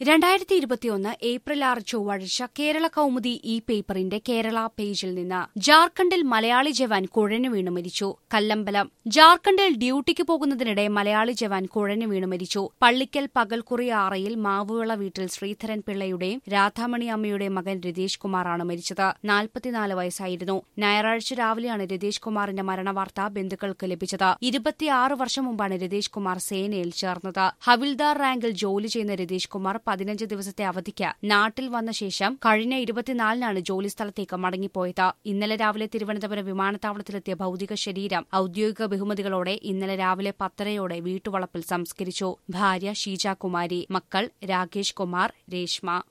രണ്ടായിരത്തി ഇരുപത്തിയൊന്ന് ഏപ്രിൽ ആറ് ചൊവ്വാഴ്ച കേരള കൗമുദി ഈ പേപ്പറിന്റെ കേരള പേജിൽ നിന്ന് ജാർഖണ്ഡിൽ മലയാളി ജവാൻ കുഴഞ്ഞു വീണു മരിച്ചു കല്ലമ്പലം ജാർഖണ്ഡിൽ ഡ്യൂട്ടിക്ക് പോകുന്നതിനിടെ മലയാളി ജവാൻ കുഴഞ്ഞു വീണു മരിച്ചു പള്ളിക്കൽ പകൽക്കുറി ആറയിൽ മാവുവിള വീട്ടിൽ ശ്രീധരൻ പിള്ളയുടെയും രാധാമണി അമ്മയുടെയും മകൻ രതീഷ് കുമാറാണ് മരിച്ചത് നാൽപ്പത്തിനാല് വയസ്സായിരുന്നു ഞായറാഴ്ച രാവിലെയാണ് രതീഷ് കുമാറിന്റെ മരണവാർത്ത ബന്ധുക്കൾക്ക് ലഭിച്ചത് ഇരുപത്തിയാറ് വർഷം മുമ്പാണ് രതീഷ് കുമാർ സേനയിൽ ചേർന്നത് ഹവിൽദാർ റാങ്കിൽ ജോലി ചെയ്യുന്ന രതീഷ് കുമാർ പതിനഞ്ച് ദിവസത്തെ അവധിക്ക് നാട്ടിൽ വന്ന ശേഷം കഴിഞ്ഞ ഇരുപത്തിനാലിനാണ് ജോലിസ്ഥലത്തേക്ക് മടങ്ങിപ്പോയത് ഇന്നലെ രാവിലെ തിരുവനന്തപുരം വിമാനത്താവളത്തിലെത്തിയ ഭൌതിക ശരീരം ഔദ്യോഗിക ബഹുമതികളോടെ ഇന്നലെ രാവിലെ പത്തരയോടെ വീട്ടുവളപ്പിൽ സംസ്കരിച്ചു ഭാര്യ ഷീജ കുമാരി മക്കൾ രാകേഷ് കുമാർ രേഷ്മ